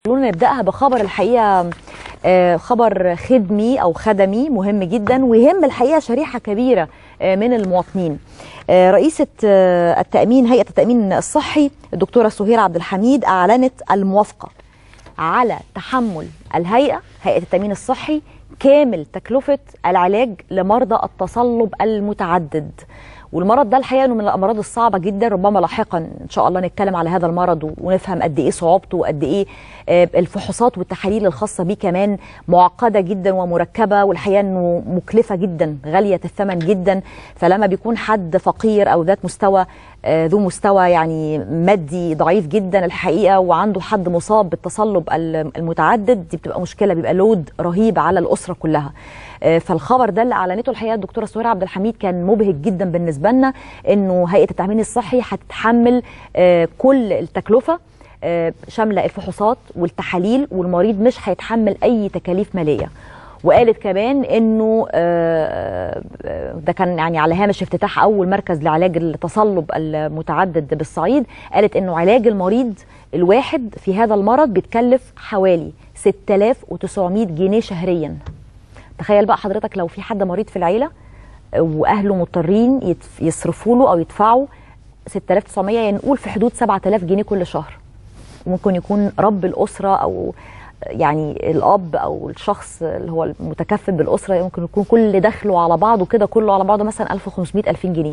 خلونا نبداها بخبر الحقيقه آه، خبر خدمي او خدمي مهم جدا ويهم الحقيقه شريحه كبيره آه، من المواطنين آه، رئيسه آه، التامين هيئه التامين الصحي الدكتوره سهير عبد الحميد اعلنت الموافقه على تحمل الهيئه هيئه التامين الصحي كامل تكلفه العلاج لمرضى التصلب المتعدد والمرض ده الحقيقه انه من الامراض الصعبه جدا ربما لاحقا ان شاء الله نتكلم على هذا المرض ونفهم قد ايه صعوبته وقد ايه آه، الفحوصات والتحاليل الخاصه بيه كمان معقده جدا ومركبه والحقيقه انه مكلفه جدا غاليه الثمن جدا فلما بيكون حد فقير او ذات مستوى آه، ذو مستوى يعني مادي ضعيف جدا الحقيقه وعنده حد مصاب بالتصلب المتعدد دي بتبقى مشكله بيبقى لود رهيب على الاسره كلها آه، فالخبر ده اللي اعلنته الحقيقه الدكتوره سهير عبد الحميد كان مبهج جدا بالنسبه لنا انه هيئه التامين الصحي هتتحمل آه، كل التكلفه آه، شامله الفحوصات والتحاليل والمريض مش هيتحمل اي تكاليف ماليه وقالت كمان انه آه، آه، ده كان يعني على هامش افتتاح اول مركز لعلاج التصلب المتعدد بالصعيد قالت انه علاج المريض الواحد في هذا المرض بيتكلف حوالي 6900 جنيه شهريا تخيل بقى حضرتك لو في حد مريض في العيله واهله مضطرين يتف- يصرفوا له او يدفعوا 6900 يعني نقول في حدود 7000 جنيه كل شهر ممكن يكون رب الاسره او يعني الاب او الشخص اللي هو المتكفل بالاسره ممكن يكون كل دخله على بعضه كده كله على بعضه مثلا 1500 2000 جنيه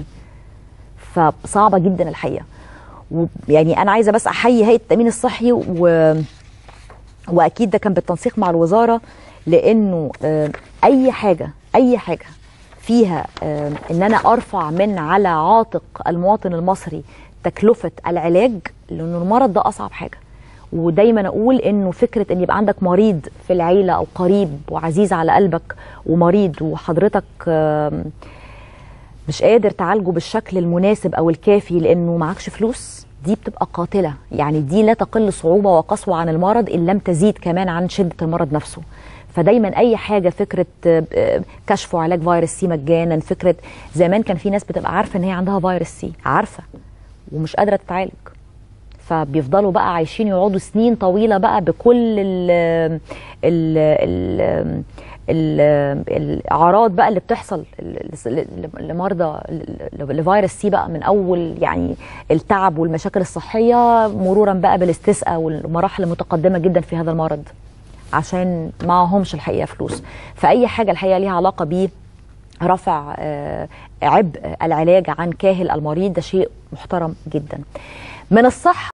فصعبه جدا الحقيقه ويعني انا عايزه بس احيي هيئه التامين الصحي و واكيد ده كان بالتنسيق مع الوزاره لانه آه، اي حاجه اي حاجه فيها آه، ان انا ارفع من على عاتق المواطن المصري تكلفه العلاج لانه المرض ده اصعب حاجه ودايما اقول انه فكره ان يبقى عندك مريض في العيله او قريب وعزيز على قلبك ومريض وحضرتك آم، مش قادر تعالجه بالشكل المناسب او الكافي لانه معكش فلوس دي بتبقى قاتله يعني دي لا تقل صعوبه وقسوه عن المرض ان لم تزيد كمان عن شده المرض نفسه فدايما اي حاجه فكره آه، آه، كشف وعلاج فيروس سي مجانا فكره زمان كان في ناس بتبقى عارفه ان هي عندها فيروس سي عارفه ومش قادره تتعالج فبيفضلوا بقى عايشين يقعدوا سنين طويله بقى بكل ال ال ال ال الاعراض بقى اللي بتحصل ل- ل- لمرضى ل- لفيروس سي بقى من اول يعني التعب والمشاكل الصحيه مرورا بقى بالاستسقاء والمراحل المتقدمه جدا في هذا المرض عشان معهمش الحقيقه فلوس فاي حاجه الحقيقه ليها علاقه بيه رفع آه، عبء العلاج عن كاهل المريض ده شيء محترم جدا من الصح